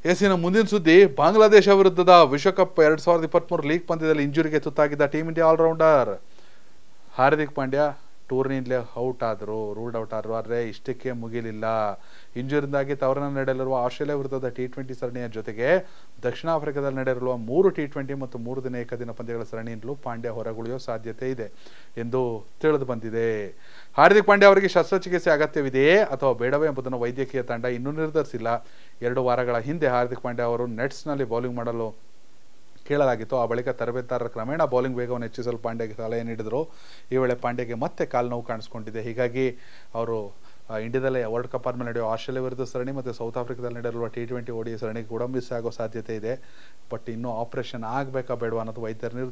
ಎಸಿನ ಮುಂದಿನ ಸುದ್ದಿ ಬಾಂಗ್ಲಾದೇಶ ವಿರುದ್ಧದ ವಿಶ್ವಕಪ್ ಎರಡ್ ಸಾವಿರದ ಇಪ್ಪತ್ಮೂರು ಲೀಗ್ ಪಂದ್ಯದಲ್ಲಿ ಇಂಜುರಿಗೆ ತುತ್ತಾಗಿದ್ದ team India allrounder Hardik Pandya ಟೂರ್ನಿಯಿಂದಲೇ ಔಟ್ ಆದರು ರೂಲ್ಡ್ ಔಟ್ ಆದರು ಆದರೆ ಇಷ್ಟಕ್ಕೆ ಮುಗಿಲಿಲ್ಲ ಇಂಜುರಿಂದಾಗಿ ತವರನ್ನ ನಡೆಯಲಿರುವ ಆಸ್ಟ್ರೇಲಿಯಾ ವಿರುದ್ಧದ ಟಿ ಟ್ವೆಂಟಿ ಸರಣಿಯ ಜೊತೆಗೆ ದಕ್ಷಿಣ ಆಫ್ರಿಕಾದಲ್ಲಿ ನಡೆಯಲಿರುವ ಮೂರು ಟಿ ಟ್ವೆಂಟಿ ಮತ್ತು ಮೂರು ದಿನ ಏಕದಿನ ಪಂದ್ಯಗಳ ಸರಣಿಯಿಂದಲೂ ಪಾಂಡ್ಯ ಹೊರಗುಳಿಯೋ ಸಾಧ್ಯತೆ ಇದೆ ಎಂದು ತಿಳಿದು ಬಂದಿದೆ ಹಾರ್ದಿಕ್ ಪಾಂಡ್ಯ ಅವರಿಗೆ ಶಸ್ತ್ರಚಿಕಿತ್ಸೆ ಅಗತ್ಯವಿದೆಯೇ ಅಥವಾ ಬೇಡವೇ ಎಂಬುದನ್ನು ವೈದ್ಯಕೀಯ ತಂಡ ಇನ್ನೂ ನಿರ್ಧರಿಸಿಲ್ಲ ಎರಡು ವಾರಗಳ ಹಿಂದೆ ಹಾರ್ದಿಕ್ ಪಾಂಡ್ಯ ಅವರು ನೆಟ್ಸ್ನಲ್ಲಿ ಬೌಲಿಂಗ್ ಮಾಡಲು ಕೇಳಲಾಗಿತ್ತು ಆ ಬಳಿಕ ತರಬೇತುದಾರರ ಕ್ರಮೇಣ ಬೌಲಿಂಗ್ ವೇಗವನ್ನು ಹೆಚ್ಚಿಸಲು ಪಾಂಡ್ಯಗೆ ಸಲಹೆ ನೀಡಿದರು ಈ ವೇಳೆ ಪಾಂಡ್ಯಗೆ ಮತ್ತೆ ಕಾಲು ನೋವು ಕಾಣಿಸ್ಕೊಂಡಿದೆ ಹೀಗಾಗಿ ಅವರು ಆ, ಇಂಡಿಯಾದಲ್ಲೇ ವರ್ಲ್ಡ್ ಕಪ್ ಆದ್ಮೇಲೆ ನಡೆಯುವ ಆಸ್ಟ್ರೇಲಿಯಾ ವಿರುದ್ಧ ಸರಣಿ ಮತ್ತು ಸೌತ್ ಆಫ್ರಿಕಾದಲ್ಲಿ ನಡೆಯಲಿರುವ ಟಿ ಟ್ವೆಂಟಿ ಓಡಿ ಸರಣಿಗೆ ಕೂಡ ಮಿಸ್ ಆಗೋ ಸಾಧ್ಯತೆ ಇದೆ ಬಟ್ ಇನ್ನೂ ಆಪರೇಷನ್ ಆಗಬೇಕಾ ಬೇಡವಾ ಅನ್ನೋದು ವೈದ್ಯರ ನಿರ್ಧಾರ